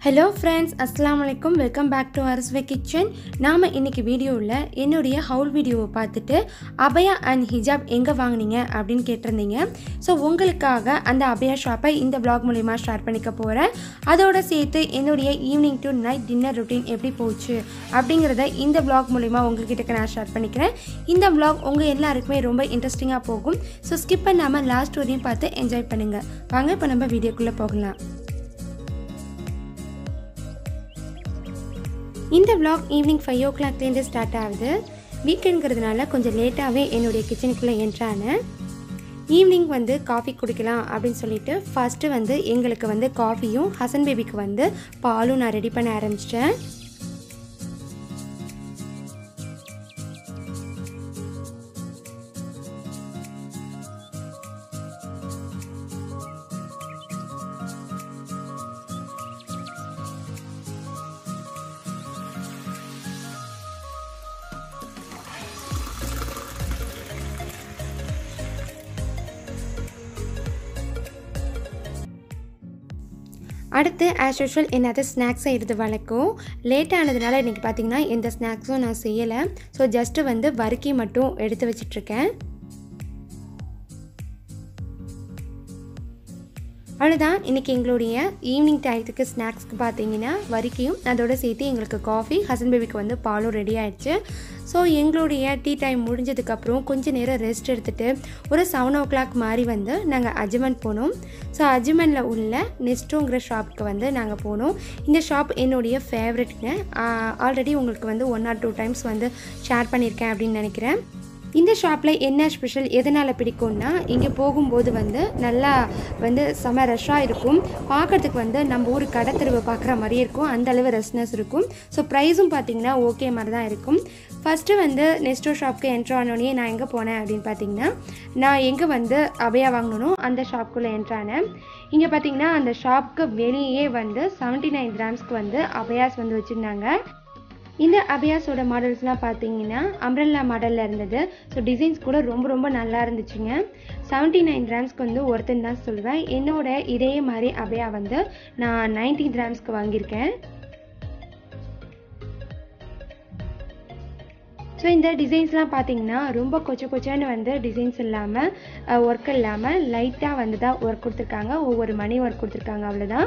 hello friends அஸ்லாம் வலைக்கும் welcome back to அரஸ்வே கிச்சன் நாம் இன்றைக்கி வீடியோவில் என்னுடைய ஹவுல் வீடியோவை பார்த்துட்டு அபயா அண்ட் ஹிஜாப் எங்கே வாங்குனீங்க அப்படின்னு கேட்டிருந்தீங்க ஸோ உங்களுக்காக அந்த அபயா ஷாப்பை இந்த vlog மூலிமா ஷேர் பண்ணிக்க போகிறேன் அதோட சேர்த்து என்னுடைய evening to night dinner routine எப்படி போச்சு அப்படிங்கிறத இந்த vlog மூலிமா உங்ககிட்ட நான் ஷேர் பண்ணிக்கிறேன் இந்த vlog உங்கள் எல்லாருக்குமே ரொம்ப இன்ட்ரெஸ்டிங்காக போகும் ஸோ ஸ்கிப் பண்ணாமல் லாஸ்ட் வரையும் பார்த்து என்ஜாய் பண்ணுங்கள் வாங்க இப்போ நம்ம வீடியோக்குள்ளே போகலாம் இந்த vlog ஈவினிங் ஃபைவ் ஓ கிளாக்லேருந்து ஸ்டார்ட் ஆகுது வீக்கெண்ட்ங்கிறதுனால கொஞ்சம் லேட்டாகவே என்னுடைய கிச்சனுக்குள்ளே என்ட்ரானேன் ஈவினிங் வந்து காஃபி குடிக்கலாம் அப்படின்னு சொல்லிட்டு ஃபஸ்ட்டு வந்து எங்களுக்கு வந்து காஃபியும் ஹசன் பேபிக்கு வந்து பாலும் நான் ரெடி பண்ண ஆரம்பிச்சிட்டேன் அடுத்து ஆஸ் யூஷுவல் என்னது ஸ்நாக்ஸ் செய்கிறது வழக்கம் லேட் ஆனதுனால இன்றைக்கி பார்த்தீங்கன்னா எந்த ஸ்நாக்ஸும் நான் செய்யலை ஸோ ஜஸ்ட்டு வந்து வறுக்கி மட்டும் எடுத்து வச்சிட்ருக்கேன் அவ்வளோதான் இன்றைக்கி எங்களுடைய ஈவினிங் டயத்துக்கு ஸ்நாக்ஸ்க்கு பார்த்தீங்கன்னா வரிக்கையும் அதோட சேர்த்து எங்களுக்கு காஃபி ஹசன் பேபிக்கு வந்து பாலும் ரெடி ஆயிடுச்சு ஸோ எங்களுடைய டீ டைம் முடிஞ்சதுக்கப்புறம் கொஞ்சம் நேரம் ரெஸ்ட் எடுத்துகிட்டு ஒரு செவன் ஓ கிளாக் மாதிரி வந்து நாங்கள் அஜ்மன் போனோம் ஸோ அஜ்மனில் உள்ள நெஸ்டோங்கிற ஷாப்புக்கு வந்து நாங்கள் போனோம் இந்த ஷாப் என்னுடைய ஃபேவரெட்ங்க ஆல்ரெடி உங்களுக்கு வந்து ஒன் ஆர் டூ டைம்ஸ் வந்து ஷேர் பண்ணியிருக்கேன் அப்படின்னு நினைக்கிறேன் இந்த ஷாப்பில் என்ன ஸ்பெஷல் எதனால் பிடிக்கும்னா இங்கே போகும்போது வந்து நல்லா வந்து செம ரஷ்ஷாக இருக்கும் பார்க்குறதுக்கு வந்து நம்ம ஊர் கடத்தெருவை பார்க்குற மாதிரி இருக்கும் அந்த அளவு ரெஸ்னஸ் இருக்கும் ஸோ ப்ரைஸும் பார்த்தீங்கன்னா ஓகே மாதிரி தான் இருக்கும் ஃபஸ்ட்டு வந்து நெஸ்டோ ஷாப்க்கு என்ட்ரு ஆனோடனே நான் எங்கே போனேன் அப்படின்னு பார்த்தீங்கன்னா நான் எங்கே வந்து அபயா வாங்கணும் அந்த ஷாப்புக்குள்ளே என்ட்ரானேன் இங்கே பார்த்தீங்கன்னா அந்த ஷாப்புக்கு வெளியே வந்து செவன்ட்டி நைன் கிராம்ஸ்க்கு வந்து அபயாஸ் வந்து வச்சுருந்தாங்க இந்த அபியாஸோட மாடல்ஸ்லாம் பார்த்தீங்கன்னா அம்ரல்லா மாடலில் இருந்தது ஸோ டிசைன்ஸ் கூட ரொம்ப ரொம்ப நல்லா இருந்துச்சுங்க செவன்ட்டி நைன் கிராம்ஸ்க்கு வந்து ஒருத்தன் தான் சொல்லுவேன் என்னோட இதே மாதிரி அபயா வந்து நான் நைன்டி கிராம்ஸ்க்கு வாங்கியிருக்கேன் ஸோ இந்த டிசைன்ஸ்லாம் பார்த்தீங்கன்னா ரொம்ப கொச்ச கொச்சன்னு வந்து டிசைன்ஸ் இல்லாமல் ஒர்க் இல்லாமல் லைட்டாக வந்து தான் ஒர்க் கொடுத்துருக்காங்க ஒவ்வொரு மணி ஒர்க் கொடுத்துருக்காங்க அவ்வளோதான்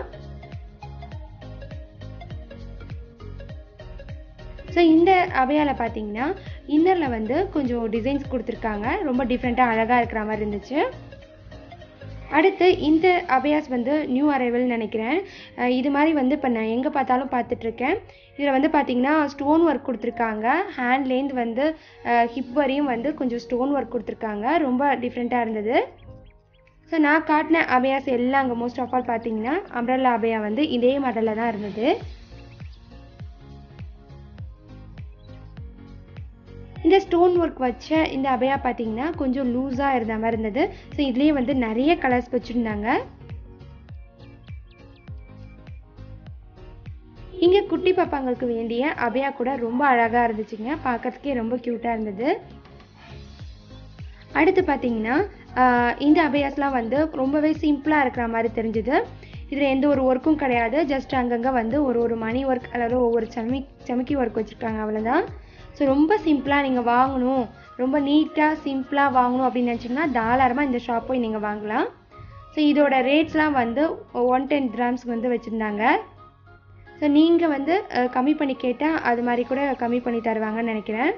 ஸோ இந்த அவையால் பார்த்தீங்கன்னா இன்னரில் வந்து கொஞ்சம் டிசைன்ஸ் கொடுத்துருக்காங்க ரொம்ப டிஃப்ரெண்ட்டாக அழகாக இருக்கிற மாதிரி இருந்துச்சு அடுத்து இந்த அபயாஸ் வந்து நியூ அரைவல்னு நினைக்கிறேன் இது மாதிரி வந்து இப்போ நான் எங்கே பார்த்தாலும் பார்த்துட்ருக்கேன் இதில் வந்து பார்த்தீங்கன்னா ஸ்டோன் ஒர்க் கொடுத்துருக்காங்க ஹேண்ட்லேருந்து வந்து ஹிப் வரையும் வந்து கொஞ்சம் ஸ்டோன் ஒர்க் கொடுத்துருக்காங்க ரொம்ப டிஃப்ரெண்ட்டாக இருந்தது ஸோ நான் காட்டின அபயாஸ் எல்லாம் அங்கே மோஸ்ட் ஆஃப் ஆல் பார்த்தீங்கன்னா அம்ரல்லா அபயா வந்து இதே மாடலில் தான் இருந்தது இந்த ஸ்டோன் ஒர்க் வச்ச இந்த அபயா பார்த்தீங்கன்னா கொஞ்சம் லூஸாக இருந்த மாதிரி இருந்தது ஸோ இதுலேயே வந்து நிறைய கலர்ஸ் வச்சுருந்தாங்க இங்கே குட்டி பாப்பாங்களுக்கு வேண்டிய அபயா கூட ரொம்ப அழகாக இருந்துச்சுங்க பார்க்கறதுக்கே ரொம்ப க்யூட்டாக இருந்தது அடுத்து பார்த்தீங்கன்னா இந்த அபயாஸ்லாம் வந்து ரொம்பவே சிம்பிளாக இருக்கிற மாதிரி தெரிஞ்சுது இதில் எந்த ஒரு ஒர்க்கும் கிடையாது ஜஸ்ட் அங்கங்கே வந்து ஒரு ஒரு மணி ஒர்க் அல்லது ஒவ்வொரு சமி சமிக்கி ஒர்க் வச்சுருக்காங்க அவ்வளோதான் ஸோ ரொம்ப சிம்பிளாக நீங்கள் வாங்கணும் ரொம்ப நீட்டாக சிம்பிளாக வாங்கணும் அப்படின்னு நினச்சிங்கன்னா தாராளமாக இந்த ஷாப் போய் நீங்கள் வாங்கலாம் ஸோ இதோட ரேட்ஸ்லாம் வந்து ஒன் டென் கிராம்ஸ்க்கு வந்து வச்சுருந்தாங்க ஸோ நீங்கள் வந்து கம்மி பண்ணி கேட்டால் அது மாதிரி கூட கம்மி பண்ணி தருவாங்கன்னு நினைக்கிறேன்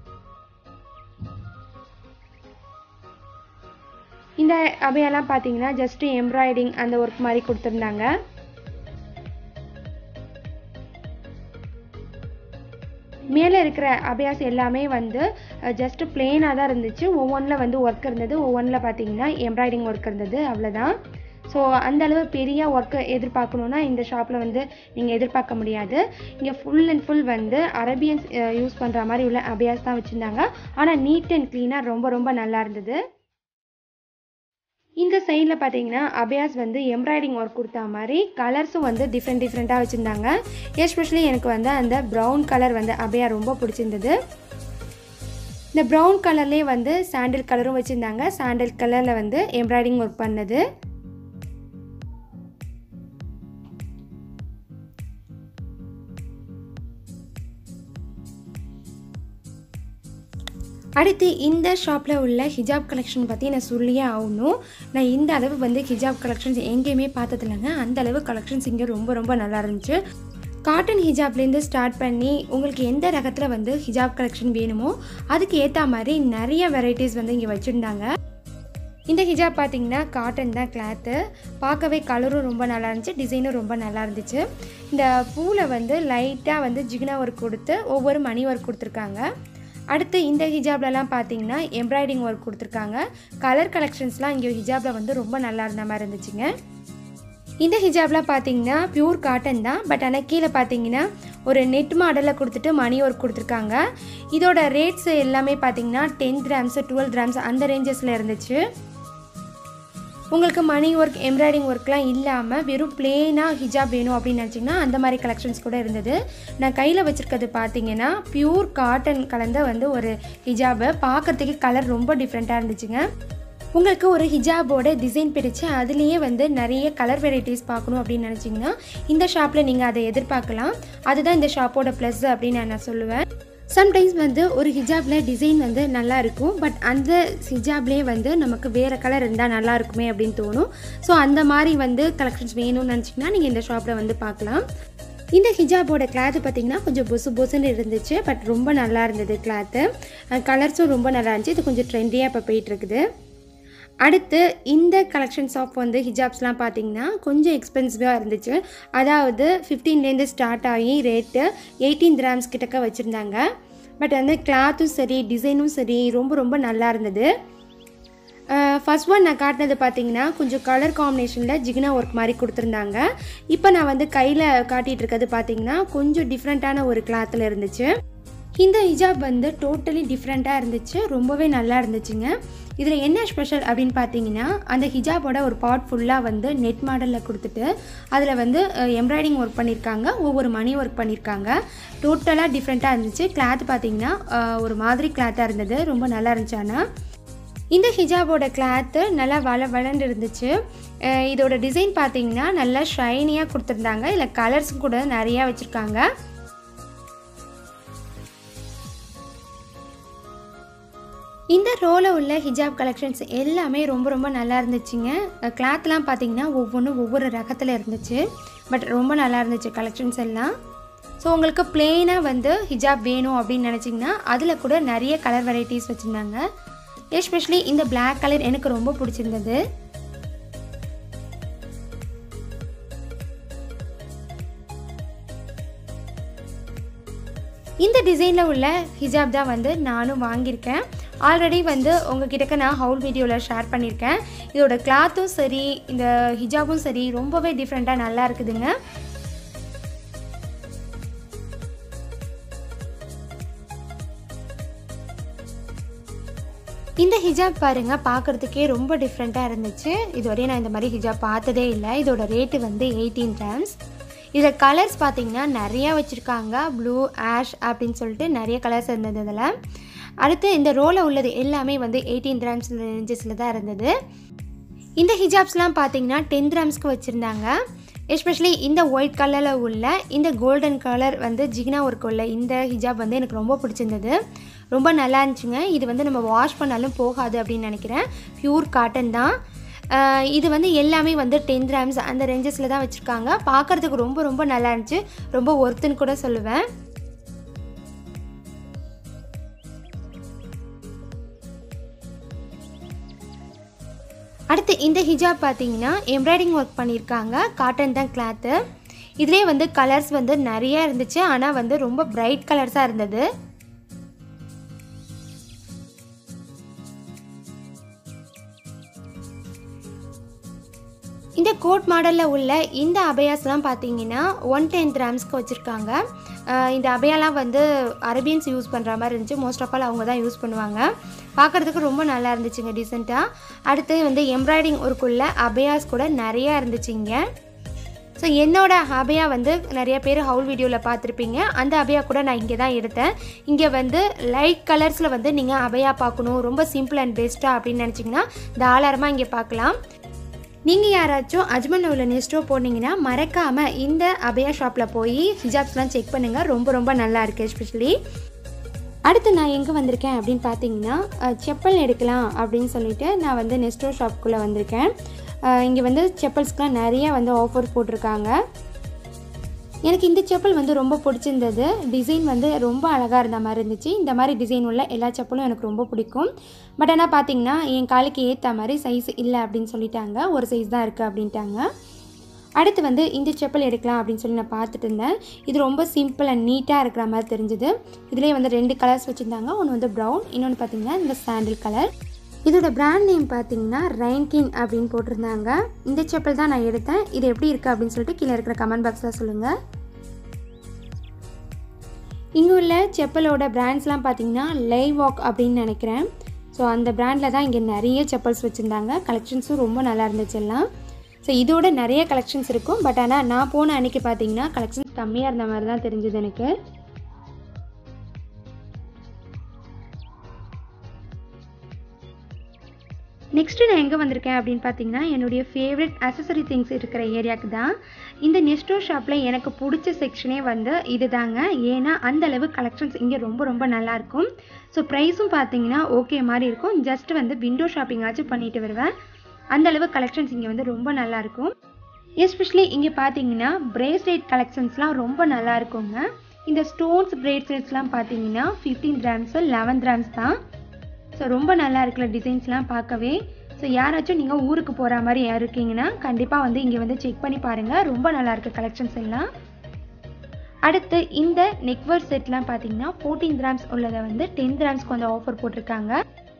இந்த அவையெல்லாம் பார்த்தீங்கன்னா ஜஸ்ட்டு எம்ப்ராய்டிங் அந்த ஒர்க் மாதிரி கொடுத்துருந்தாங்க மேலே இருக்கிற அபியாஸ் எல்லாமே வந்து ஜஸ்ட் பிளெயினாக தான் இருந்துச்சு ஒவ்வொன்றில் வந்து ஒர்க் இருந்தது ஒவ்வொன்றில் பார்த்தீங்கன்னா எம்ப்ராய்டிங் ஒர்க் இருந்தது அவ்வளோதான் ஸோ அந்த அளவு பெரிய ஒர்க்கு எதிர்பார்க்கணுன்னா இந்த ஷாப்பில் வந்து நீங்கள் எதிர்பார்க்க முடியாது இங்கே ஃபுல் அண்ட் ஃபுல் வந்து அரபியன்ஸ் யூஸ் பண்ணுற மாதிரி உள்ள அபியாஸ் தான் வச்சுருந்தாங்க ஆனால் நீட் அண்ட் க்ளீனாக ரொம்ப ரொம்ப நல்லா இருந்தது இந்த சைடில் பார்த்தீங்கன்னா அபயாஸ் வந்து எம்ப்ராய்டிங் ஒர்க் கொடுத்தா மாதிரி கலர்ஸும் வந்து டிஃப்ரெண்ட் டிஃப்ரெண்ட்டாக வச்சுருந்தாங்க எஸ்பெஷலி எனக்கு வந்து அந்த ப்ரௌன் கலர் வந்து அபயா ரொம்ப பிடிச்சிருந்தது இந்த ப்ரௌன் கலர்லேயே வந்து சாண்டில் கலரும் வச்சுருந்தாங்க சாண்டில் கலரில் வந்து எம்ப்ராய்டிங் ஒர்க் பண்ணது அடுத்து இந்த ஷாப்பில் உள்ள ஹிஜாப் கலெக்ஷன் பற்றி நான் சொல்லியே ஆகணும் நான் இந்த அளவு வந்து ஹிஜாப் கலெக்ஷன்ஸ் எங்கேயுமே பார்த்ததில்லைங்க அந்த அளவு கலெக்ஷன்ஸ் இங்கே ரொம்ப ரொம்ப நல்லா இருந்துச்சு காட்டன் ஹிஜாப்லேருந்து ஸ்டார்ட் பண்ணி உங்களுக்கு எந்த ரகத்தில் வந்து ஹிஜாப் கலெக்ஷன் வேணுமோ அதுக்கு ஏற்ற மாதிரி நிறைய வெரைட்டிஸ் வந்து இங்கே வச்சுருந்தாங்க இந்த ஹிஜாப் பார்த்தீங்கன்னா காட்டன் தான் கிளாத்து பார்க்கவே கலரும் ரொம்ப நல்லா இருந்துச்சு டிசைனும் ரொம்ப நல்லா இருந்துச்சு இந்த பூவில் வந்து லைட்டாக வந்து ஜிகினா ஒர்க் கொடுத்து ஒவ்வொரு மணி ஒர்க் கொடுத்துருக்காங்க அடுத்து இந்த ஹிஜாப்லலாம் பார்த்தீங்கன்னா எம்ப்ராய்டிங் ஒர்க் கொடுத்துருக்காங்க கலர் கலெக்ஷன்ஸ்லாம் இங்கே ஹிஜாபில் வந்து ரொம்ப நல்லா இருந்த மாதிரி இருந்துச்சுங்க இந்த ஹிஜாப்லாம் பார்த்தீங்கன்னா பியூர் காட்டன் தான் பட் ஆனால் கீழே பார்த்தீங்கன்னா ஒரு நெட் மாடலில் கொடுத்துட்டு மணி ஒர்க் கொடுத்துருக்காங்க இதோட ரேட்ஸ் எல்லாமே பார்த்தீங்கன்னா டென் கிராம்ஸ் டுவெல் கிராம்ஸ் அந்த ரேஞ்சஸில் இருந்துச்சு உங்களுக்கு மணி ஒர்க் எம்ப்ராய்டிங் ஒர்க்லாம் இல்லாமல் வெறும் பிளெயினாக ஹிஜாப் வேணும் அப்படின்னு நினச்சிங்கன்னா அந்த மாதிரி கலெக்ஷன்ஸ் கூட இருந்தது நான் கையில் வச்சுருக்கிறது பார்த்தீங்கன்னா பியூர் காட்டன் கலந்த வந்து ஒரு ஹிஜாபு பார்க்குறதுக்கு கலர் ரொம்ப டிஃப்ரெண்ட்டாக இருந்துச்சுங்க உங்களுக்கு ஒரு ஹிஜாபோட டிசைன் பிரித்து அதுலேயே வந்து நிறைய கலர் வெரைட்டிஸ் பார்க்கணும் அப்படின்னு நினச்சிங்கன்னா இந்த ஷாப்பில் நீங்கள் அதை எதிர்பார்க்கலாம் அதுதான் இந்த ஷாப்போட ப்ளஸ் அப்படின்னு நான் சொல்லுவேன் சம்டைம்ஸ் வந்து ஒரு ஹிஜாபில் டிசைன் வந்து நல்லா இருக்கும் பட் அந்த ஹிஜாப்லேயே வந்து நமக்கு வேறு கலர் இருந்தால் நல்லா இருக்குமே அப்படின்னு தோணும் ஸோ அந்த மாதிரி வந்து கலெக்ஷன்ஸ் வேணும்னு நினச்சிங்கன்னா நீங்கள் இந்த ஷாப்பில் வந்து பார்க்கலாம் இந்த ஹிஜாபோட கிளாத்து பார்த்தீங்கன்னா கொஞ்சம் பொசு பொசுன்னு இருந்துச்சு பட் ரொம்ப நல்லா இருந்தது கிளாத்து கலர்ஸும் ரொம்ப நல்லா இருந்துச்சு இது கொஞ்சம் ட்ரெண்டியாக இப்போ போயிட்டுருக்குது அடுத்து இந்த கலெக்ஷன்ஸ் ஆஃப் வந்து ஹிஜாப்ஸ்லாம் பார்த்தீங்கன்னா கொஞ்சம் எக்ஸ்பென்சிவாக இருந்துச்சு அதாவது ஃபிஃப்டீன்லேருந்து ஸ்டார்ட் ஆகி ரேட்டு எயிட்டீன் கிராம்ஸ் கிட்டக்க வச்சுருந்தாங்க பட் வந்து கிளாத்தும் சரி டிசைனும் சரி ரொம்ப ரொம்ப நல்லா இருந்தது ஃபர்ஸ்ட் ஒன் நான் காட்டினது பார்த்தீங்கன்னா கொஞ்சம் கலர் காம்பினேஷனில் ஜிகினா ஒர்க் மாதிரி கொடுத்துருந்தாங்க இப்போ நான் வந்து கையில் காட்டிகிட்டு இருக்கிறது பார்த்தீங்கன்னா கொஞ்சம் டிஃப்ரெண்ட்டான ஒரு கிளாத்தில் இருந்துச்சு இந்த ஹிஜாப் வந்து டோட்டலி டிஃப்ரெண்ட்டாக இருந்துச்சு ரொம்பவே நல்லா இருந்துச்சுங்க இதில் என்ன ஸ்பெஷல் அப்படின்னு பார்த்தீங்கன்னா அந்த ஹிஜாபோட ஒரு பார்ட் ஃபுல்லாக வந்து நெட் மாடலில் கொடுத்துட்டு அதில் வந்து எம்ப்ராய்டிங் ஒர்க் பண்ணியிருக்காங்க ஒவ்வொரு மணி ஒர்க் பண்ணியிருக்காங்க டோட்டலாக டிஃப்ரெண்ட்டாக இருந்துச்சு கிளாத் பார்த்தீங்கன்னா ஒரு மாதிரி கிளாத்தாக இருந்தது ரொம்ப நல்லா இருந்துச்சு ஆனால் இந்த ஹிஜாபோட கிளாத்து நல்லா வள வளர்ந்து இருந்துச்சு இதோட டிசைன் பார்த்தீங்கன்னா நல்லா ஷைனியாக கொடுத்துருந்தாங்க இல்லை கலர்ஸும் கூட நிறையா வச்சுருக்காங்க இந்த ரோவில் உள்ள ஹிஜாப் கலெக்ஷன்ஸ் எல்லாமே ரொம்ப ரொம்ப நல்லா இருந்துச்சுங்க கிளாத்லாம் பார்த்தீங்கன்னா ஒவ்வொன்றும் ஒவ்வொரு ரகத்தில் இருந்துச்சு பட் ரொம்ப நல்லா இருந்துச்சு கலெக்ஷன்ஸ் எல்லாம் ஸோ உங்களுக்கு பிளெயினாக வந்து ஹிஜாப் வேணும் அப்படின்னு நினச்சிங்கன்னா அதில் கூட நிறைய கலர் வெரைட்டிஸ் வச்சுருந்தாங்க எஸ்பெஷலி இந்த பிளாக் கலர் எனக்கு ரொம்ப பிடிச்சிருந்தது இந்த டிசைனில் உள்ள ஹிஜாப் தான் வந்து நானும் வாங்கியிருக்கேன் ஆல்ரெடி வந்து உங்ககிட்டக்க நான் ஹவுல் வீடியோவில் ஷேர் பண்ணியிருக்கேன் இதோட கிளாத்தும் சரி இந்த ஹிஜாபும் சரி ரொம்பவே டிஃப்ரெண்ட்டாக நல்லா இருக்குதுங்க இந்த ஹிஜாப் பாருங்க பார்க்குறதுக்கே ரொம்ப டிஃப்ரெண்ட்டாக இருந்துச்சு இதுவரையும் நான் இந்த மாதிரி ஹிஜாப் பார்த்ததே இல்லை இதோட ரேட்டு வந்து எயிட்டீன் கிராம்ஸ் இதில் கலர்ஸ் பார்த்தீங்கன்னா நிறையா வச்சுருக்காங்க ப்ளூ ஆஷ் அப்படின்னு சொல்லிட்டு நிறைய கலர்ஸ் இருந்தது இதில் அடுத்து இந்த ரோலில் உள்ளது எல்லாமே வந்து எயிட்டீன் கிராம்ஸ் ரேஞ்சஸில் தான் இருந்தது இந்த ஹிஜாப்ஸ்லாம் பார்த்தீங்கன்னா டென் கிராம்ஸ்க்கு வச்சுருந்தாங்க எஸ்பெஷலி இந்த ஒயிட் கலரில் உள்ள இந்த கோல்டன் கலர் வந்து ஜிகினா ஒர்க் உள்ள இந்த ஹிஜாப் வந்து எனக்கு ரொம்ப பிடிச்சிருந்தது ரொம்ப நல்லா இருந்துச்சுங்க இது வந்து நம்ம வாஷ் பண்ணாலும் போகாது அப்படின்னு நினைக்கிறேன் ப்யூர் காட்டன் தான் இது வந்து எல்லாமே வந்து டென் கிராம்ஸ் அந்த ரேஞ்சஸில் தான் வச்சுருக்காங்க பார்க்குறதுக்கு ரொம்ப ரொம்ப நல்லா இருந்துச்சு ரொம்ப ஒர்த்துன்னு கூட சொல்லுவேன் அடுத்து இந்த ஹிஜாப் பார்த்தீங்கன்னா எம்ப்ராய்டிங் ஒர்க் பண்ணியிருக்காங்க காட்டன் தான் கிளாத்து இதிலே வந்து கலர்ஸ் வந்து நிறைய இருந்துச்சு ஆனால் வந்து ரொம்ப பிரைட் கலர்ஸாக இருந்தது இந்த கோட் மாடலில் உள்ள இந்த அபயாஸ்லாம் பார்த்தீங்கன்னா ஒன் டென் கிராம்ஸ்க்கு வச்சுருக்காங்க இந்த அபயாலாம் வந்து அரபியன்ஸ் யூஸ் பண்ணுற மாதிரி இருந்துச்சு மோஸ்ட் ஆஃப் ஆல் அவங்க தான் யூஸ் பண்ணுவாங்க பார்க்குறதுக்கு ரொம்ப நல்லா இருந்துச்சுங்க டீசெண்டாக அடுத்து வந்து எம்ப்ராய்டிங் ஒர்க்குள்ள அபயாஸ் கூட நிறையா இருந்துச்சுங்க ஸோ என்னோட அபயா வந்து நிறைய பேர் ஹவுல் வீடியோவில் பார்த்துருப்பீங்க அந்த அபயா கூட நான் இங்கே தான் எடுத்தேன் இங்கே வந்து லைட் கலர்ஸில் வந்து நீங்கள் அபயா பார்க்கணும் ரொம்ப சிம்பிள் அண்ட் பெஸ்ட்டாக அப்படின்னு நினச்சிங்கன்னா தாராளமாக இங்கே பார்க்கலாம் நீங்கள் யாராச்சும் அஜ்மன் உள்ள நெஸ்டோ போனீங்கன்னா மறக்காமல் இந்த அபயா ஷாப்பில் போய் ஹிஜாப்ஸ்லாம் செக் பண்ணுங்கள் ரொம்ப ரொம்ப நல்லா இருக்குது எஸ்பெஷலி அடுத்து நான் எங்கே வந்திருக்கேன் அப்படின்னு பார்த்தீங்கன்னா அஹ், செப்பல் எடுக்கலாம் அப்படின்னு சொல்லிட்டு நான் வந்து நெஸ்டோ ஷாப்புக்குள்ளே வந்திருக்கேன் இங்கே வந்து செப்பல்ஸ்க்குலாம் நிறைய வந்து ஆஃபர் போட்டிருக்காங்க எனக்கு இந்த செப்பல் வந்து ரொம்ப பிடிச்சிருந்தது டிசைன் வந்து ரொம்ப அழகாக இருந்த மாதிரி இருந்துச்சு இந்த மாதிரி டிசைன் உள்ள எல்லா செப்பலும் எனக்கு ரொம்ப பிடிக்கும் பட் ஆனால் பார்த்தீங்கன்னா என் காலுக்கு ஏற்ற மாதிரி சைஸ் இல்லை அப்படின்னு சொல்லிட்டாங்க ஒரு சைஸ் தான் இருக்குது அப்படின்ட்டாங்க அடுத்து வந்து இந்த செப்பல் எடுக்கலாம் அப்படின்னு சொல்லி நான் பார்த்துட்டு இருந்தேன் இது ரொம்ப சிம்பிள் அண்ட் நீட்டாக இருக்கிற மாதிரி தெரிஞ்சுது இதுலேயே வந்து ரெண்டு கலர்ஸ் வச்சுருந்தாங்க ஒன்று வந்து ப்ரௌன் இன்னொன்று பார்த்தீங்கன்னா இந்த சாண்டில் கலர் இதோட பிராண்ட் நேம் பார்த்தீங்கன்னா ரைன்கின் அப்படின்னு போட்டிருந்தாங்க இந்த செப்பல் தான் நான் எடுத்தேன் இது எப்படி இருக்குது அப்படின்னு சொல்லிட்டு கீழே இருக்கிற கமெண்ட் பாக்ஸில் சொல்லுங்கள் இங்கே உள்ள செப்பலோட பிராண்ட்ஸ்லாம் பார்த்தீங்கன்னா லைவ் வாக் அப்படின்னு நினைக்கிறேன் ஸோ அந்த பிராண்டில் தான் இங்கே நிறைய செப்பல்ஸ் வச்சுருந்தாங்க கலெக்ஷன்ஸும் ரொம்ப நல்லா இருந்துச்சு எல்லாம் ஸோ இதோட நிறைய கலெக்ஷன்ஸ் இருக்கும் பட் ஆனால் நான் போன அன்னைக்கு பார்த்தீங்கன்னா கலெக்ஷன்ஸ் கம்மியாக இருந்த மாதிரி தான் தெரிஞ்சது எனக்கு நெக்ஸ்ட்டு நான் எங்கே வந்திருக்கேன் அப்படின்னு பார்த்தீங்கன்னா என்னுடைய ஃபேவரட் அசசரி திங்ஸ் இருக்கிற ஏரியாவுக்கு தான் இந்த நெஸ்டோ ஷாப்பில் எனக்கு பிடிச்ச செக்ஷனே வந்து இது தாங்க ஏன்னா அந்த அளவு கலெக்ஷன்ஸ் இங்கே ரொம்ப ரொம்ப நல்லாயிருக்கும் ஸோ ப்ரைஸும் பார்த்தீங்கன்னா ஓகே மாதிரி இருக்கும் ஜஸ்ட் வந்து விண்டோ ஷாப்பிங்காச்சும் பண்ணிட்டு வருவேன் அந்த அளவு கலெக்ஷன்ஸ் இங்கே வந்து ரொம்ப நல்லாயிருக்கும் எஸ்பெஷலி இங்கே பார்த்தீங்கன்னா பிரேஸ்லெட் கலெக்ஷன்ஸ்லாம் ரொம்ப நல்லா இருக்குங்க இந்த ஸ்டோன்ஸ் பிரேஸ்லெட்ஸ்லாம் பார்த்தீங்கன்னா ஃபிஃப்டீன் கிராம்ஸு லெவன் கிராம்ஸ் தான் ஸோ ரொம்ப நல்லா இருக்குல்ல டிசைன்ஸ்லாம் பார்க்கவே ஸோ யாராச்சும் நீங்கள் ஊருக்கு போகிற மாதிரி யார் இருக்கீங்கன்னா கண்டிப்பாக வந்து இங்கே வந்து செக் பண்ணி பாருங்கள் ரொம்ப நல்லா இருக்கு கலெக்ஷன்ஸ் எல்லாம் அடுத்து இந்த நெக்வர் செட்லாம் பார்த்தீங்கன்னா ஃபோர்டீன் கிராம்ஸ் உள்ளதை வந்து டென் கிராம்ஸ்க்கு வந்து ஆஃபர் போட்டிருக்காங்க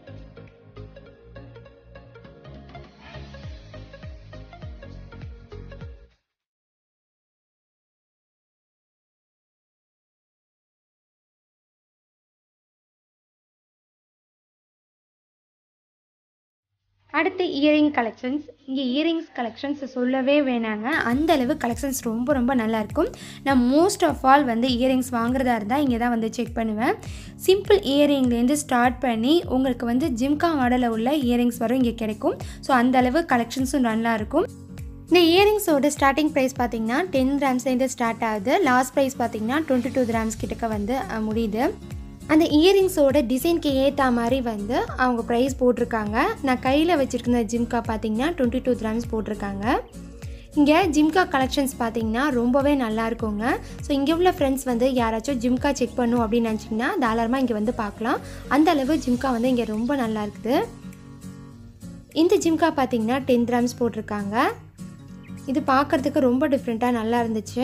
அடுத்து இயரிங் கலெக்ஷன்ஸ் இங்கே இயரிங்ஸ் கலெக்ஷன்ஸ் சொல்லவே வேணாங்க அந்த அளவு கலெக்ஷன்ஸ் ரொம்ப ரொம்ப நல்லா இருக்கும் நான் மோஸ்ட் ஆஃப் ஆல் வந்து இயரிங்ஸ் வாங்குறதா இருந்தால் இங்கே தான் வந்து செக் பண்ணுவேன் சிம்பிள் இயரிங்லேருந்து ஸ்டார்ட் பண்ணி உங்களுக்கு வந்து ஜிம்கா மாடலில் உள்ள இயரிங்ஸ் வரும் இங்கே கிடைக்கும் ஸோ அந்த அளவு கலெக்ஷன்ஸும் நல்லா இருக்கும் இந்த இயரிங்ஸோட ஸ்டார்டிங் ப்ரைஸ் பார்த்தீங்கன்னா டென் கிராம்ஸ்லேருந்து ஸ்டார்ட் ஆகுது லாஸ்ட் ப்ரைஸ் பார்த்தீங்கன்னா டுவெண்ட்டி டூ கிராம்ஸ் கிட்டக்க வந்து அஹ், முடியுது அந்த இயரிங்ஸோட டிசைனுக்கு ஏற்ற மாதிரி வந்து அவங்க ப்ரைஸ் போட்டிருக்காங்க நான் கையில் வச்சுருக்கிற ஜிம்கா பார்த்தீங்கன்னா டுவெண்ட்டி டூ கிராம்ஸ் போட்டிருக்காங்க இங்கே ஜிம்கா கலெக்ஷன்ஸ் பார்த்தீங்கன்னா ரொம்பவே நல்லா இருக்குங்க ஸோ இங்கே உள்ள ஃப்ரெண்ட்ஸ் வந்து யாராச்சும் ஜிம்கா செக் பண்ணும் அப்படின்னு நினச்சிங்கன்னா தாராளமாக இங்கே வந்து பார்க்கலாம் அந்த அளவு ஜிம்கா வந்து இங்கே ரொம்ப நல்லா இருக்குது இந்த ஜிம்கா பார்த்தீங்கன்னா டென் கிராம்ஸ் போட்டிருக்காங்க இது பார்க்குறதுக்கு ரொம்ப டிஃப்ரெண்ட்டாக நல்லா இருந்துச்சு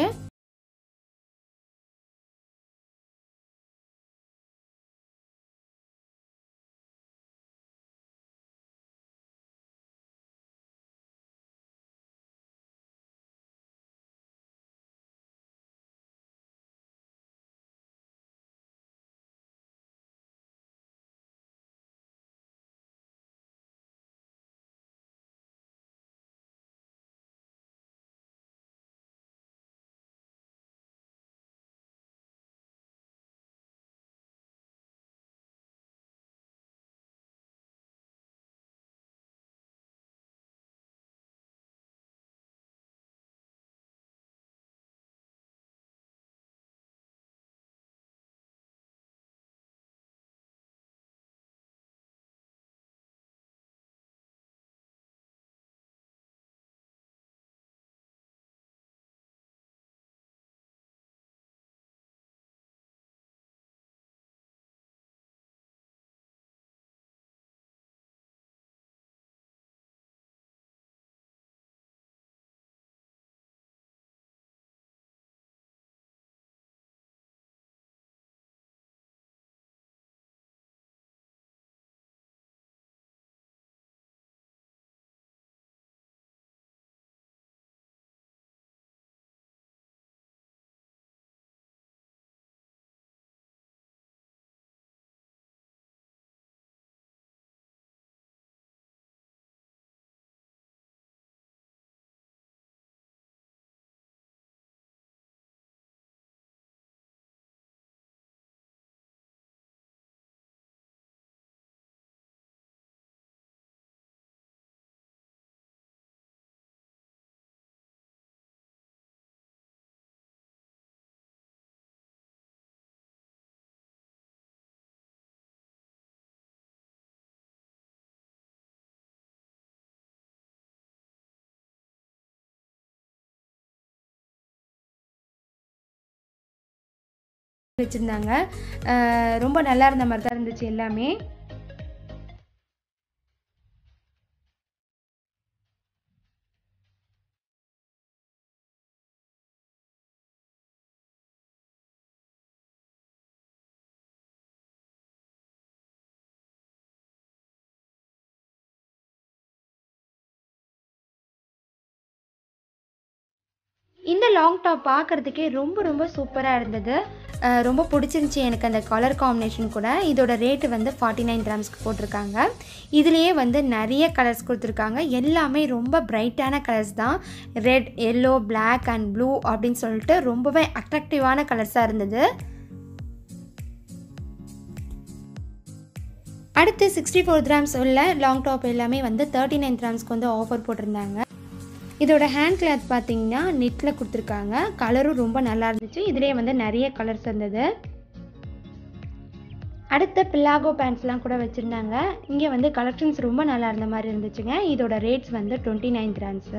வச்சுருந்தாங்க ரொம்ப நல்லா இருந்த மாதிரி தான் இருந்துச்சு எல்லாமே இந்த லாங் டாப் பார்க்குறதுக்கே ரொம்ப ரொம்ப சூப்பராக இருந்தது அஹ் ரொம்ப பிடிச்சிருந்துச்சி எனக்கு அந்த கலர் காம்பினேஷன் கூட இதோட ரேட்டு வந்து ஃபார்ட்டி நைன் கிராம்ஸ்க்கு போட்டிருக்காங்க இதுலேயே வந்து நிறைய கலர்ஸ் கொடுத்துருக்காங்க எல்லாமே ரொம்ப பிரைட்டான கலர்ஸ் தான் red yellow black and blue அப்படின்னு சொல்லிட்டு ரொம்பவே அட்ராக்டிவான கலர்ஸாக இருந்தது அடுத்து சிக்ஸ்டி ஃபோர் கிராம்ஸ் உள்ள லாங் டாப் எல்லாமே வந்து தேர்ட்டி நைன் கிராம்ஸ்க்கு வந்து ஆஃபர் போட்டிருந்தாங்க இதோட ஹேண்ட் கிளாத் பார்த்தீங்கன்னா நெட்டில் கொடுத்துருக்காங்க கலரும் ரொம்ப நல்லா இருந்துச்சு இதுலேயே வந்து நிறைய கலர்ஸ் இருந்தது அடுத்த பில்லாகோ பேண்ட்ஸ்லாம் கூட வச்சுருந்தாங்க இங்கே வந்து கலெக்ஷன்ஸ் ரொம்ப நல்லா இருந்த மாதிரி இருந்துச்சுங்க இதோட ரேட்ஸ் வந்து டுவெண்ட்டி நைன் கிராம்ஸு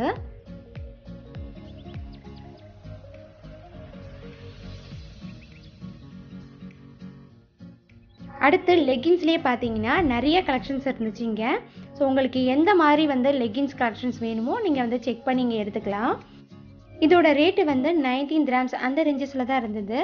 அடுத்து லெகின்ஸ்லேயே பார்த்தீங்கன்னா நிறைய கலெக்ஷன்ஸ் இருந்துச்சு இங்கே ஸோ உங்களுக்கு எந்த மாதிரி வந்து லெகின்ஸ் கலெக்ஷன்ஸ் வேணுமோ நீங்கள் வந்து செக் பண்ணி இங்கே எடுத்துக்கலாம் இதோட ரேட்டு வந்து நைன்டீன் கிராம்ஸ் அந்த ரேஞ்சஸில் தான் இருந்தது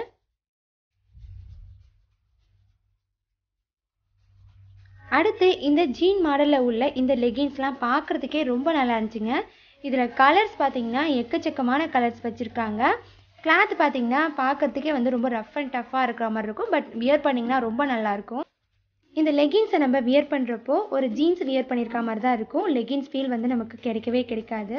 அடுத்து இந்த ஜீன் மாடலில் உள்ள இந்த லெகின்ஸ்லாம் பார்க்குறதுக்கே ரொம்ப நல்லா இருந்துச்சுங்க இதில் கலர்ஸ் பார்த்தீங்கன்னா எக்கச்சக்கமான கலர்ஸ் வச்சுருக்காங்க கிளாத் பார்த்தீங்கன்னா பார்க்கறதுக்கே வந்து ரொம்ப ரஃப் அண்ட் டஃப்பாக இருக்கிற மாதிரி இருக்கும் பட் வியர் பண்ணிங்கன்னா ரொம்ப நல்லாயிருக்கும் இந்த லெகின்ஸை நம்ம வியர் பண்ணுறப்போ ஒரு ஜீன்ஸ் வியர் பண்ணியிருக்க மாதிரி தான் இருக்கும் லெகின்ஸ் ஃபீல் வந்து நமக்கு கிடைக்கவே கிடைக்காது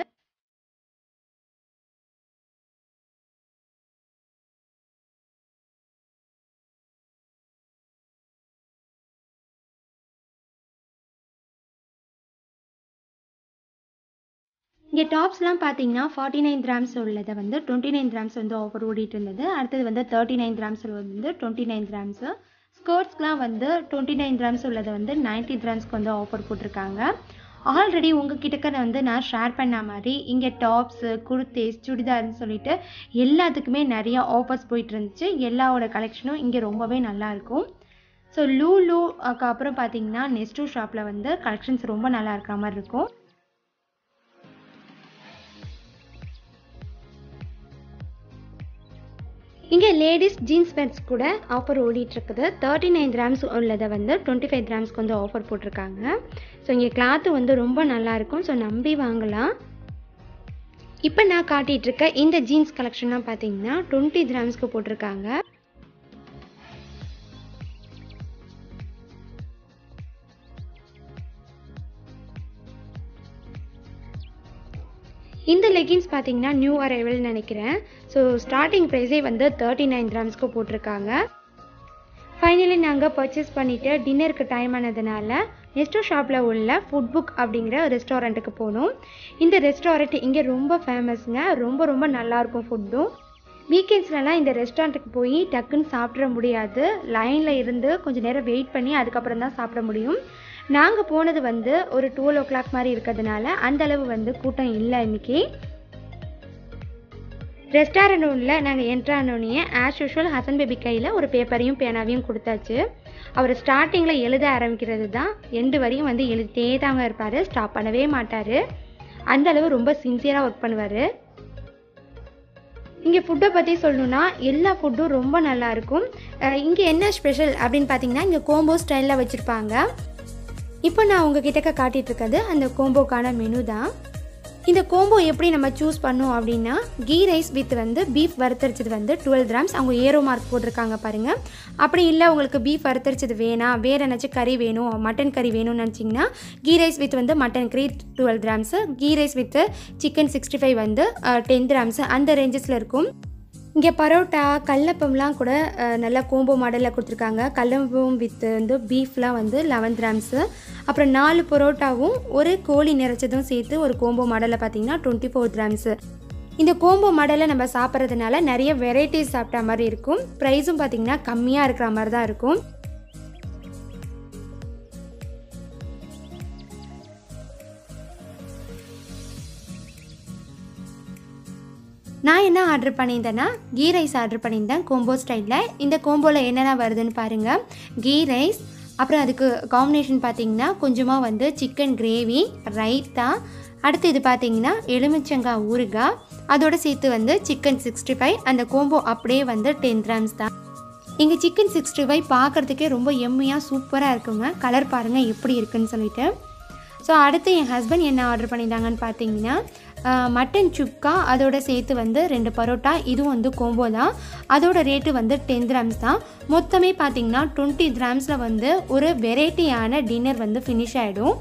இங்கே டாப்ஸ்லாம் பார்த்தீங்கன்னா ஃபார்ட்டி நைன் கிராம்ஸ் உள்ளதை வந்து டுவெண்ட்டி நைன் கிராம்ஸ் வந்து ஆஃபர் ஓடிட்டு இருந்தது அடுத்தது வந்து தேர்ட்டி நைன் கிராம்ஸ் வந்து டுவெண்ட்டி நைன் கிராம்ஸு ஸ்கர்ட்ஸ்லாம் வந்து டுவெண்ட்டி நைன் கிராம்ஸ் உள்ளதை வந்து நைன்ட்டி கிராம்ஸ்க்கு வந்து ஆஃபர் போட்டிருக்காங்க ஆல்ரெடி உங்ககிட்ட வந்து நான் ஷேர் பண்ண மாதிரி இங்கே டாப்ஸு குர்த்திஸ் சுடிதார்னு சொல்லிட்டு எல்லாத்துக்குமே நிறைய ஆஃபர்ஸ் போயிட்டு இருந்துச்சு எல்லாவோட கலெக்ஷனும் இங்கே ரொம்பவே நல்லாயிருக்கும் ஸோ லூ லூ அப்புறம் பார்த்தீங்கன்னா நெஸ்டோ ஷாப்பில் வந்து கலெக்ஷன்ஸ் ரொம்ப நல்லா இருக்கிற மாதிரி இருக்கும் இங்கே லேடிஸ் ஜீன்ஸ் பேண்ட்ஸ் கூட ஆஃபர் ஓடிட்டுருக்குது தேர்ட்டி நைன் கிராம்ஸ் உள்ளதை வந்து டுவெண்ட்டி ஃபைவ் கிராம்ஸ்க்கு வந்து ஆஃபர் போட்டிருக்காங்க ஸோ இங்கே கிளாத்து வந்து ரொம்ப நல்லாயிருக்கும் ஸோ நம்பி வாங்கலாம் இப்போ நான் காட்டிகிட்டு இருக்க இந்த ஜீன்ஸ் கலெக்ஷன்லாம் பார்த்தீங்கன்னா டுவெண்ட்டி கிராம்ஸ்க்கு போட்டிருக்காங்க இந்த லெகின்ஸ் பார்த்தீங்கன்னா நியூ அரைவல்னு நினைக்கிறேன் ஸோ ஸ்டார்டிங் ப்ரைஸே வந்து தேர்ட்டி நைன் கிராம்ஸ்க்கு போட்டிருக்காங்க ஃபைனலி நாங்கள் பர்ச்சேஸ் பண்ணிவிட்டு டின்னருக்கு டைம் ஆனதுனால நெஸ்டோ ஷாப்பில் உள்ள ஃபுட் புக் அப்படிங்கிற ரெஸ்டாரண்ட்டுக்கு போனோம் இந்த ரெஸ்டாரண்ட் இங்கே ரொம்ப ஃபேமஸ்ங்க ரொம்ப ரொம்ப நல்லாயிருக்கும் ஃபுட்டும் வீக்கெண்ட்ஸ்லலாம் இந்த ரெஸ்டாரண்ட்டுக்கு போய் டக்குன்னு சாப்பிட முடியாது லைனில் இருந்து கொஞ்சம் நேரம் வெயிட் பண்ணி அதுக்கப்புறம் தான் சாப்பிட முடியும் நாங்கள் போனது வந்து ஒரு டுவெல் ஓ கிளாக் மாதிரி இருக்கிறதுனால அந்த அளவு வந்து கூட்டம் இல்லை இன்னைக்கு ரெஸ்டாரண்ட் உள்ள நாங்கள் என்ட்ரானோடனே ஆஸ் யூஷுவல் ஹசன் பேபி கையில் ஒரு பேப்பரையும் பேனாவையும் கொடுத்தாச்சு அவர் ஸ்டார்டிங்கில் எழுத ஆரம்பிக்கிறது தான் எண்டு வரையும் வந்து எழுதிட்டே தாங்க இருப்பார் ஸ்டாப் பண்ணவே மாட்டார் அந்த அளவு ரொம்ப சின்சியராக ஒர்க் பண்ணுவார் இங்கே ஃபுட்டை பற்றி சொல்லணுன்னா எல்லா ஃபுட்டும் ரொம்ப நல்லாயிருக்கும் இங்கே என்ன ஸ்பெஷல் அப்படின்னு பார்த்தீங்கன்னா இங்கே கோம்போ ஸ்டைலில் வச்சுருப்பாங்க இப்போ நான் உங்ககிட்ட காட்டிகிட்டு இருக்கிறது அந்த கோம்போக்கான மெனு தான் இந்த கோம்போ எப்படி நம்ம சூஸ் பண்ணோம் அப்படின்னா கீ ரைஸ் வித் வந்து பீஃப் வறுத்தரிச்சது வந்து டுவெல் கிராம்ஸ் அவங்க ஏரோ மார்க் போட்டிருக்காங்க பாருங்கள் அப்படி இல்லை உங்களுக்கு பீஃப் வறுத்தரிச்சது வேணாம் வேறு ஏதாச்சும் கறி வேணும் மட்டன் கறி வேணும்னு நினச்சிங்கன்னா கீ ரைஸ் வித் வந்து mutton curry twelve grams ghee rice with chicken sixty five வந்து டென் கிராம்ஸு அந்த ரேஞ்சஸில் இருக்கும் இங்கே பரோட்டா கல்லப்பம்லாம் கூட அஹ், நல்லா கோம்போ மாடலில் கொடுத்துருக்காங்க கல்லப்பம் வித் வந்து பீஃப்லாம் வந்து லெவன் கிராம்ஸு அப்புறம் நாலு பரோட்டாவும் ஒரு கோழி நிறைச்சதும் சேர்த்து ஒரு கோம்போ மாடலில் பார்த்தீங்கன்னா டுவெண்ட்டி ஃபோர் கிராம்ஸு இந்த கோம்போ மாடலை நம்ம சாப்பிட்றதுனால நிறைய வெரைட்டிஸ் சாப்பிட்ட மாதிரி இருக்கும் ப்ரைஸும் பார்த்தீங்கன்னா கம்மியாக இருக்கிற மாதிரி தான் இருக்கும் நான் என்ன ஆர்டர் பண்ணியிருந்தேன்னா கீ ரைஸ் ஆர்டர் பண்ணியிருந்தேன் கோம்போ ஸ்டைலில் இந்த கோம்போவில் என்னென்ன வருதுன்னு பாருங்கள் கீ ரைஸ் அப்புறம் அதுக்கு காம்பினேஷன் பார்த்தீங்கன்னா கொஞ்சமாக வந்து சிக்கன் கிரேவி ரைத்தா அடுத்து இது பார்த்தீங்கன்னா எலுமிச்சங்காய் ஊறுகாய் அதோட சேர்த்து வந்து சிக்கன் சிக்ஸ்டி ஃபைவ் அந்த கோம்போ அப்படியே வந்து டென் கிராம்ஸ் தான் இங்கே சிக்கன் சிக்ஸ்டி ஃபைவ் பார்க்குறதுக்கே ரொம்ப எம்மையாக சூப்பராக இருக்குங்க கலர் பாருங்கள் எப்படி இருக்குன்னு சொல்லிட்டு ஸோ அடுத்து என் ஹஸ்பண்ட் என்ன ஆர்டர் பண்ணியிருந்தாங்கன்னு பார்த்தீங்கன்னா மட்டன் சுக்கா அதோட சேர்த்து வந்து ரெண்டு பரோட்டா இதுவும் வந்து கோம்போ தான் அதோட ரேட்டு வந்து டென் கிராம்ஸ் தான் மொத்தமே பார்த்தீங்கன்னா டுவெண்ட்டி கிராம்ஸில் வந்து ஒரு வெரைட்டியான டின்னர் வந்து ஃபினிஷ் ஆகிடும்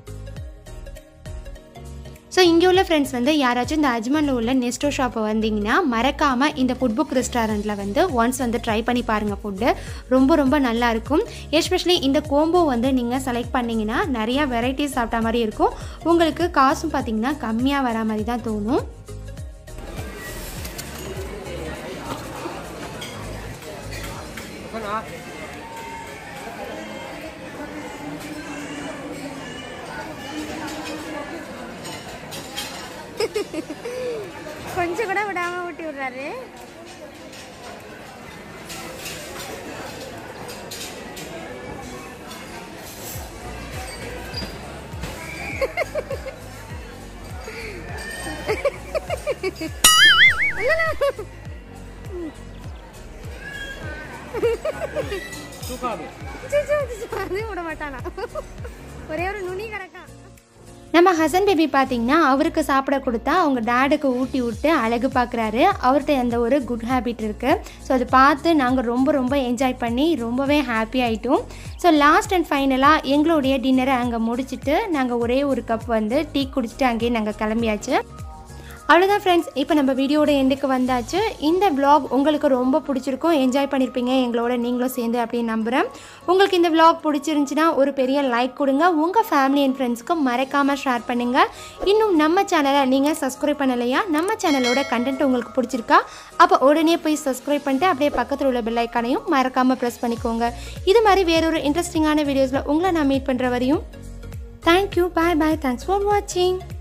ஸோ இங்கே உள்ள ஃப்ரெண்ட்ஸ் வந்து யாராச்சும் இந்த அஜ்மனில் உள்ள நெஸ்டோ ஷாப்பை வந்தீங்கன்னா மறக்காமல் இந்த ஃபுட் புக் ரெஸ்டாரண்ட்டில் வந்து ஒன்ஸ் வந்து ட்ரை பண்ணி பாருங்கள் ஃபுட்டு ரொம்ப ரொம்ப நல்லா இருக்கும் எஸ்பெஷலி இந்த கோம்போ வந்து நீங்கள் செலக்ட் பண்ணிங்கன்னா நிறையா வெரைட்டிஸ் சாப்பிட்ட மாதிரி இருக்கும் உங்களுக்கு காசும் பார்த்தீங்கன்னா கம்மியாக வர மாதிரி தான் தோணும் கொஞ்சம் கூட விடாம ஊட்டி விடுறாரு சிச்சு, சிச்சு, அதையும் விட மாட்டானா ஒரே ஒரு நுனி கிடக்கான் நம்ம ஹசன் பேபி பார்த்தீங்கன்னா அவருக்கு சாப்பிட கொடுத்தா அவங்க டேடுக்கு ஊட்டி விட்டு அழகு பார்க்குறாரு அவர்கிட்ட அந்த ஒரு குட் ஹேபிட் இருக்குது ஸோ அதை பார்த்து நாங்கள் ரொம்ப ரொம்ப என்ஜாய் பண்ணி ரொம்பவே ஹாப்பி ஆகிட்டோம் ஸோ லாஸ்ட் அண்ட் ஃபைனலாக எங்களுடைய டின்னரை அங்கே முடிச்சுட்டு நாங்கள் ஒரே ஒரு கப் வந்து டீ குடிச்சிட்டு அங்கேயே நாங்கள் கிளம்பியாச்சு அவ்வளோதான் ஃப்ரெண்ட்ஸ் இப்போ நம்ம வீடியோட எண்டுக்கு வந்தாச்சு இந்த vlog உங்களுக்கு ரொம்ப பிடிச்சிருக்கும் என்ஜாய் பண்ணியிருப்பீங்க எங்களோட நீங்களும் சேர்ந்து அப்படின்னு நம்புகிறேன் உங்களுக்கு இந்த vlog பிடிச்சிருந்துச்சுன்னா ஒரு பெரிய லைக் கொடுங்க உங்கள் ஃபேமிலி அண்ட் ஃப்ரெண்ட்ஸ்க்கு மறக்காமல் ஷேர் பண்ணுங்கள் இன்னும் நம்ம சேனலை நீங்கள் சப்ஸ்கிரைப் பண்ணலையா நம்ம சேனலோட கண்டென்ட் உங்களுக்கு பிடிச்சிருக்கா அப்போ உடனே போய் சப்ஸ்கிரைப் பண்ணிட்டு அப்படியே பக்கத்தில் உள்ள பெல் ஐக்கானையும் மறக்காமல் ப்ரெஸ் பண்ணிக்கோங்க இது மாதிரி வேறொரு இன்ட்ரெஸ்டிங்கான வீடியோஸில் உங்களை நான் மீட் பண்ணுற வரையும் thank you bye bye thanks for வாட்சிங்